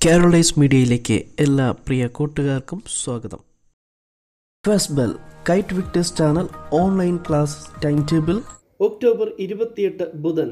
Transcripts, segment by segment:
Keralise മീഡിയയിലേക്ക് എല്ലാ പ്രിയ കൂട്ടുകാർക്കും സ്വാഗതം first bell kite Victers channel online class time table October ഇരുപത്തിയെട്ട് ബുധൻ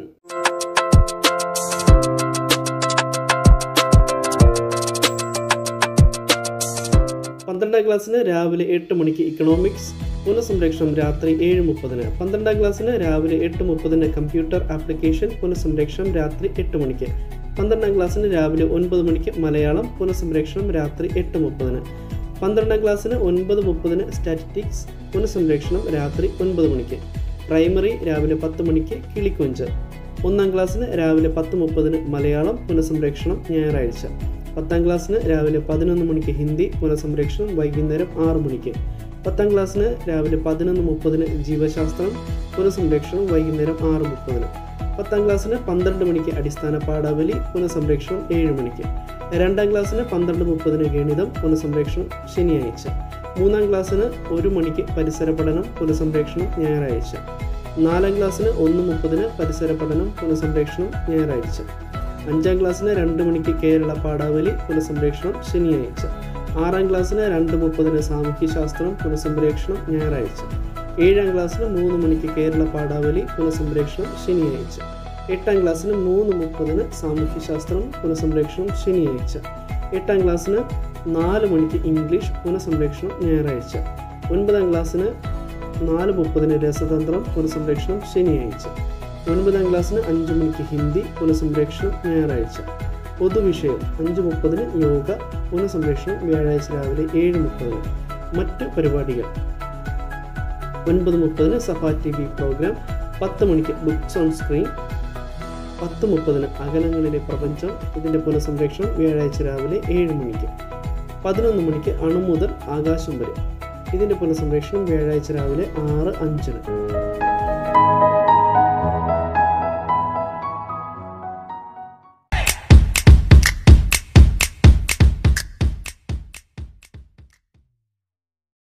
പന്ത്രണ്ടാം ക്ലാസ്സിന് രാവിലെ എട്ട് മണിക്ക് ഇക്കണോമിക്സ് പുനഃസംരക്ഷണം രാത്രി ഏഴ് മുപ്പതിന് പന്ത്രണ്ടാം ക്ലാസ്സിന് രാവിലെ എട്ട് മുപ്പതിന് കമ്പ്യൂട്ടർ ആപ്ലിക്കേഷൻ പുനഃസംരക്ഷണം രാത്രി എട്ട് മണിക്ക് പന്ത്രണ്ടാം ക്ലാസ്സിന് രാവിലെ ഒൻപത് മണിക്ക് മലയാളം പുനഃസംരക്ഷണം രാത്രി എട്ട് മുപ്പതിന് പന്ത്രണ്ടാം ക്ലാസ്സിന് ഒൻപത് മുപ്പതിന് സ്റ്റാറ്റിസ്റ്റിക്സ് പുനഃസംരക്ഷണം രാത്രി ഒൻപത് മണിക്ക് പ്രൈമറി രാവിലെ പത്ത് മണിക്ക് കിളിക്കൊഞ്ച് ഒന്നാം ക്ലാസ്സിന് രാവിലെ പത്ത് മുപ്പതിന് മലയാളം പുനഃസംരക്ഷണം ഞായറാഴ്ച പത്താം ക്ലാസ്സിന് രാവിലെ പതിനൊന്ന് മണിക്ക് ഹിന്ദി പുനഃസംരക്ഷണം വൈകുന്നേരം ആറ് മണിക്ക് പത്താം ക്ലാസ്സിന് രാവിലെ പതിനൊന്ന് മുപ്പതിന് ജീവശാസ്ത്രം പുനഃസംരക്ഷണം വൈകുന്നേരം ആറ് മുപ്പതിന് പത്താം ക്ലാസ്സിന് പന്ത്രണ്ട് മണിക്ക് അടിസ്ഥാന പാഠാവലി പുനഃസംരക്ഷണം ഏഴ് മണിക്ക് രണ്ടാം ക്ലാസ്സിന് പന്ത്രണ്ട് മുപ്പതിന് ഗണിതം പുനഃസംരക്ഷണം ശനിയാഴ്ച മൂന്നാം ക്ലാസ്സിന് ഒരു മണിക്ക് പരിസര പഠനം പുനഃസംരക്ഷണം ഞായറാഴ്ച നാലാം ക്ലാസ്സിന് ഒന്ന് മുപ്പതിന് പരിസര പഠനം പുനഃസംരക്ഷണം ഞായറാഴ്ച അഞ്ചാം ക്ലാസ്സിന് രണ്ട് മണിക്ക് കേരള പാഠാവലി പുനഃസംരക്ഷണം ശനിയാഴ്ച ആറാം ക്ലാസ്സിന് രണ്ട് മുപ്പതിന് സാമൂഹ്യശാസ്ത്രം പുനഃസംരക്ഷണം ഞായറാഴ്ച ഏഴാം ക്ലാസ്സിന് മൂന്ന് മണിക്ക് കേരള പാഠാവലി പുനഃസംരക്ഷണം ശനിയാഴ്ച എട്ടാം ക്ലാസ്സിന് മൂന്ന് മുപ്പതിന് സാമൂഹ്യശാസ്ത്രം പുനഃസംരക്ഷണം ശനിയാഴ്ച എട്ടാം ക്ലാസ്സിന് നാല് മണിക്ക് ഇംഗ്ലീഷ് പുനഃസംരക്ഷണം ഞായറാഴ്ച ഒൻപതാം ക്ലാസ്സിന് നാല് മുപ്പതിന് രസതന്ത്രം പുനഃസംരക്ഷണം ശനിയാഴ്ച ഒൻപതാം ക്ലാസ്സിന് അഞ്ച് മണിക്ക് ഹിന്ദി പുനഃസംരക്ഷണം ഞായറാഴ്ച പൊതുവിഷയം അഞ്ച് മുപ്പതിന് യോഗ പുനഃസംരക്ഷണം വ്യാഴാഴ്ച രാവിലെ ഏഴ് മുപ്പതിന് മറ്റ് പരിപാടികൾ ഒൻപത് മുപ്പതിന് സഫ ടി വി പ്രോഗ്രാം പത്ത് മണിക്ക് ബുക്സ് ഓൺ സ്ക്രീൻ പത്ത് മുപ്പതിന് അകലങ്ങളിലെ പ്രപഞ്ചം ഇതിൻ്റെ പുനഃസംരക്ഷണം വ്യാഴാഴ്ച രാവിലെ ഏഴ് മണിക്ക് പതിനൊന്ന് മണിക്ക് അണു മുതൽ ആകാശം വരെ ഇതിൻ്റെ പുനഃസംരക്ഷണം വ്യാഴാഴ്ച രാവിലെ ആറ് അഞ്ചിന്